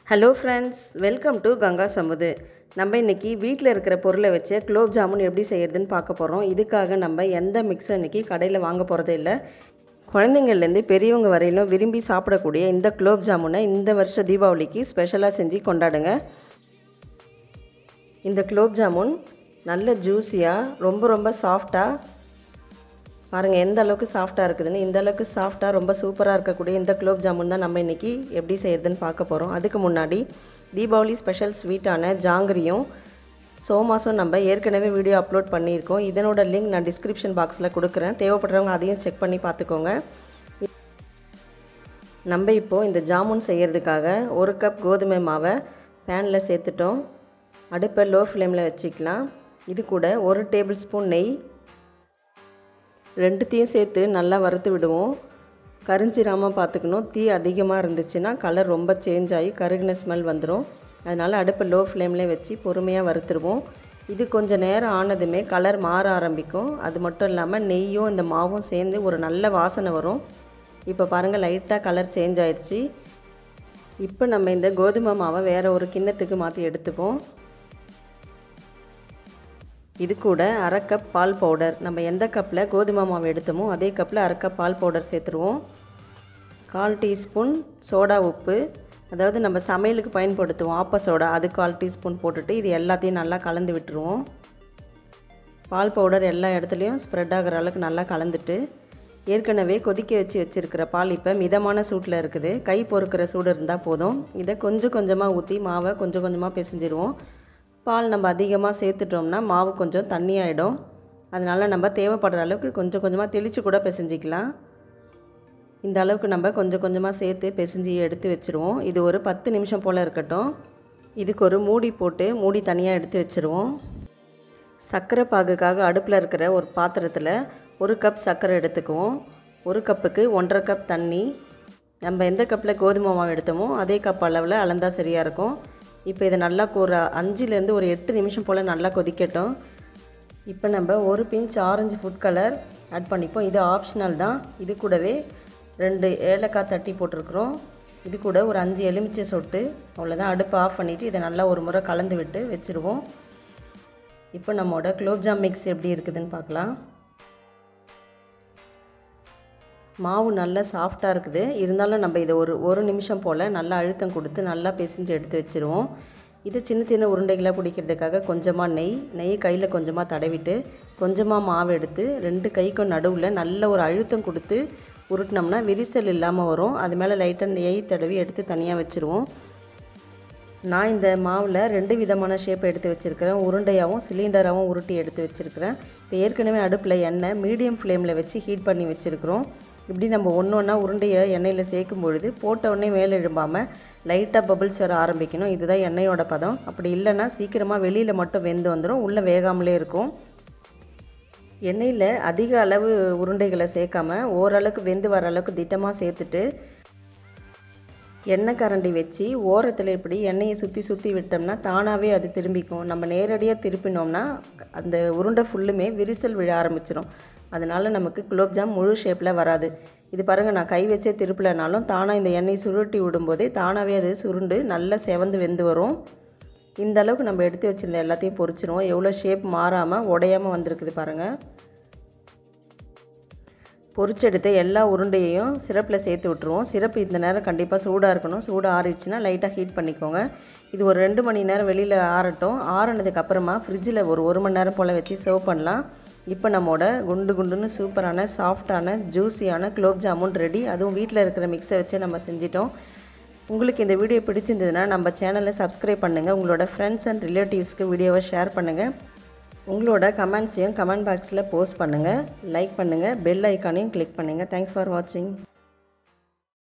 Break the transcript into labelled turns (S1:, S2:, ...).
S1: hello friends welcome to Ganga சமுது நம்ம இன்றைக்கி வீட்டில் இருக்கிற பொருளை வச்சு குலோப் ஜாமுன் எப்படி செய்யறதுன்னு பார்க்க போகிறோம் இதுக்காக நம்ம எந்த மிக்ஸும் இன்றைக்கி கடையில் வாங்க போகிறதே இல்லை குழந்தைங்கள்லேருந்து பெரியவங்க வரையிலும் விரும்பி சாப்பிடக்கூடிய இந்த குலோப் ஜாமுனை இந்த வருஷம் தீபாவளிக்கு ஸ்பெஷலாக செஞ்சு கொண்டாடுங்க இந்த குலோப் ஜாமுன் நல்ல ஜூஸியாக ரொம்ப ரொம்ப சாஃப்டாக பாருங்கள் எந்த அளவுக்கு சாஃப்டாக இருக்குதுன்னு இந்த அளவுக்கு சாஃப்டாக ரொம்ப சூப்பராக இருக்கக்கூடிய இந்த குலோப் ஜாமுன் தான் நம்ம இன்றைக்கி எப்படி செய்யறதுன்னு பார்க்க போகிறோம் அதுக்கு முன்னாடி தீபாவளி ஸ்பெஷல் ஸ்வீட்டான ஜாங்கிரியும் சோமாஸும் நம்ம ஏற்கனவே வீடியோ அப்லோட் பண்ணியிருக்கோம் இதனோட லிங்க் நான் டிஸ்கிரிப்ஷன் பாக்ஸில் கொடுக்குறேன் தேவைப்படுறவங்க அதையும் செக் பண்ணி பார்த்துக்கோங்க நம்ம இப்போது இந்த ஜாமுன் செய்கிறதுக்காக ஒரு கப் கோதுமை மாவை பேனில் சேர்த்துட்டோம் அடுப்பை லோ ஃப்ளேமில் வச்சுக்கலாம் இது கூட ஒரு டேபிள் ஸ்பூன் நெய் ரெண்டுத்தையும் சேர்த்து நல்லா வறுத்து விடுவோம் கரிஞ்சிராமல் பார்த்துக்கணும் தீ அதிகமாக இருந்துச்சுன்னா கலர் ரொம்ப சேஞ்ச் ஆகி கருகின ஸ்மெல் வந்துடும் அதனால் அடுப்பை லோ ஃப்ளேம்லேயே வச்சு பொறுமையாக வறுத்துருவோம் இது கொஞ்சம் நேரம் ஆனதுமே கலர் மாற ஆரம்பிக்கும் அது மட்டும் இல்லாமல் நெய்யும் இந்த மாவும் சேர்ந்து ஒரு நல்ல வாசனை வரும் இப்போ பாருங்கள் லைட்டாக கலர் சேஞ்ச் ஆயிடுச்சு இப்போ நம்ம இந்த கோதுமை மாவை வேறு ஒரு கிண்ணத்துக்கு மாற்றி எடுத்துப்போம் இது கூட அரை கப் பால் பவுடர் நம்ம எந்த கப்பில் கோதுமை மாவு எடுத்தோமோ அதே கப்பில் அரை கப் பால் பவுடர் சேர்த்துருவோம் கால் டீஸ்பூன் சோடா உப்பு அதாவது நம்ம சமையலுக்கு பயன்படுத்துவோம் ஆப்ப சோடா அது கால் டீஸ்பூன் போட்டுட்டு இது எல்லாத்தையும் நல்லா கலந்து விட்டுருவோம் பால் பவுடர் எல்லா இடத்துலையும் ஸ்ப்ரெட் ஆகிற அளவுக்கு நல்லா கலந்துட்டு ஏற்கனவே கொதிக்க வச்சு வச்சுருக்கிற பால் இப்போ மிதமான சூட்டில் இருக்குது கை பொறுக்கிற சூடு இருந்தால் போதும் இதை கொஞ்சம் கொஞ்சமாக ஊற்றி மாவை கொஞ்சம் கொஞ்சமாக பிசைஞ்சிருவோம் பால் நம்ம அதிகமாக சேர்த்துட்டோம்னா மாவு கொஞ்சம் தண்ணியாயிடும் அதனால் நம்ம தேவைப்படுற அளவுக்கு கொஞ்சம் கொஞ்சமாக தெளித்து கூட பிசைஞ்சிக்கலாம் இந்த அளவுக்கு நம்ம கொஞ்சம் கொஞ்சமாக சேர்த்து பிசைஞ்சு எடுத்து வச்சுருவோம் இது ஒரு பத்து நிமிஷம் போல் இருக்கட்டும் இதுக்கு ஒரு மூடி போட்டு மூடி தனியாக எடுத்து வச்சுருவோம் சர்க்கரை பாகுக்காக அடுப்பில் இருக்கிற ஒரு பாத்திரத்தில் ஒரு கப் சர்க்கரை எடுத்துக்குவோம் ஒரு கப்புக்கு ஒன்றரை கப் தண்ணி நம்ம எந்த கப்பில் கோதுமை மாவு எடுத்தோமோ அதே கப் அளவில் அளந்தால் சரியாக இருக்கும் இப்போ இதை நல்லா ஒரு அஞ்சுலேருந்து ஒரு எட்டு நிமிஷம் போல் நல்லா கொதிக்கட்டும் இப்போ நம்ம ஒரு pinch orange food colour add பண்ணிப்போம் இது ஆப்ஷனல் தான் இது கூடவே ரெண்டு ஏலக்காய் தட்டி போட்டிருக்குறோம் இது கூட ஒரு அஞ்சு எலுமிச்சை சொட்டு அவ்வளோதான் அடுப்பை ஆஃப் பண்ணிவிட்டு இதை நல்லா ஒரு முறை கலந்து விட்டு வச்சுருவோம் இப்போ நம்மளோட குலோப்ஜாம் மிக்ஸ் எப்படி இருக்குதுன்னு பார்க்கலாம் மாவு நல்லா சாஃப்டாக இருக்குது இருந்தாலும் நம்ம இதை ஒரு ஒரு நிமிஷம் போல் நல்லா அழுத்தம் கொடுத்து நல்லா பிசைஞ்சு எடுத்து வச்சுருவோம் இது சின்ன சின்ன உருண்டைகளாக பிடிக்கிறதுக்காக கொஞ்சமாக நெய் நெய் கையில் கொஞ்சமாக தடவிட்டு கொஞ்சமாக மாவு எடுத்து ரெண்டு கைக்கும் நடுவில் நல்ல ஒரு அழுத்தம் கொடுத்து உருட்டினோம்னா விரிசல் இல்லாமல் வரும் அது மேலே லைட்டாக நெய் தடவி எடுத்து தனியாக வச்சுருவோம் நான் இந்த மாவில் ரெண்டு விதமான ஷேப் எடுத்து வச்சுருக்கிறேன் உருண்டையாகவும் சிலிண்டராகவும் உருட்டி எடுத்து வச்சுருக்கிறேன் இப்போ ஏற்கனவே அடுப்பில் எண்ணெய் மீடியம் ஃப்ளேமில் வச்சு ஹீட் பண்ணி வச்சுருக்குறோம் இப்படி நம்ம ஒன்று ஒன்றா உருண்டையை எண்ணெயில் சேர்க்கும் பொழுது போட்ட உடனே மேலே எழும்பாமல் லைட்டாக பபிள்ஸ் வர ஆரம்பிக்கணும் இதுதான் எண்ணெயோட பதம் அப்படி இல்லைன்னா சீக்கிரமாக வெளியில் மட்டும் வெந்து வந்துடும் உள்ளே வேகாமலே இருக்கும் எண்ணெயில் அதிக அளவு உருண்டைகளை சேர்க்காம ஓரளவுக்கு வெந்து வர அளவுக்கு திட்டமாக சேர்த்துட்டு எண்ணெய் கரண்டி வச்சு ஓரத்தில் இப்படி எண்ணெயை சுற்றி சுற்றி விட்டோம்னா தானாகவே அது திரும்பிக்கும் நம்ம நேரடியாக திருப்பினோம்னா அந்த உருண்டை ஃபுல்லுமே விரிசல் விழ ஆரம்பிச்சிடும் அதனால் நமக்கு குலோப்ஜாம் முழு ஷேப்பில் வராது இது பாருங்கள் நான் கை வச்சே திருப்பலைனாலும் தானாக இந்த எண்ணெய் சுருட்டி விடும்போதே தானாகவே அது சுருண்டு நல்லா செவந்து வெந்து வரும் இந்த அளவுக்கு நம்ம எடுத்து வச்சுருந்த எல்லாத்தையும் பொரிச்சிருவோம் எவ்வளோ ஷேப் மாறாமல் உடையாமல் வந்திருக்குது பாருங்கள் பொரிச்செடுத்த எல்லா உருண்டையையும் சிரப்பில் சேர்த்து விட்ருவோம் சிரப்பு இந்த நேரம் கண்டிப்பாக சூடாக இருக்கணும் சூடாக ஆறிடுச்சுன்னா லைட்டாக ஹீட் பண்ணிக்கோங்க இது ஒரு ரெண்டு மணி நேரம் வெளியில் ஆறட்டும் ஆறினதுக்கு அப்புறமா ஃப்ரிட்ஜில் ஒரு ஒரு மணி நேரம் போல் வச்சு சர்வ் பண்ணலாம் இப்போ நம்மளோட குண்டு குண்டுன்னு சூப்பரான சாஃப்டான ஜூஸியான குலோப் ஜாமுன் ரெடி அதுவும் வீட்டில் இருக்கிற மிக்ஸை வச்சு நம்ம செஞ்சிட்டோம் உங்களுக்கு இந்த வீடியோ பிடிச்சிருந்ததுன்னா நம்ம சேனலை சப்ஸ்கிரைப் பண்ணுங்கள் உங்களோட ஃப்ரெண்ட்ஸ் அண்ட் ரிலேட்டிவ்ஸ்க்கு வீடியோவை ஷேர் பண்ணுங்கள் உங்களோட கமெண்ட்ஸையும் கமெண்ட் பாக்ஸில் போஸ்ட் பண்ணுங்கள் லைக் பண்ணுங்கள் பெல் ஐக்கானையும் கிளிக் பண்ணுங்கள் தேங்க்ஸ் ஃபார் வாட்சிங்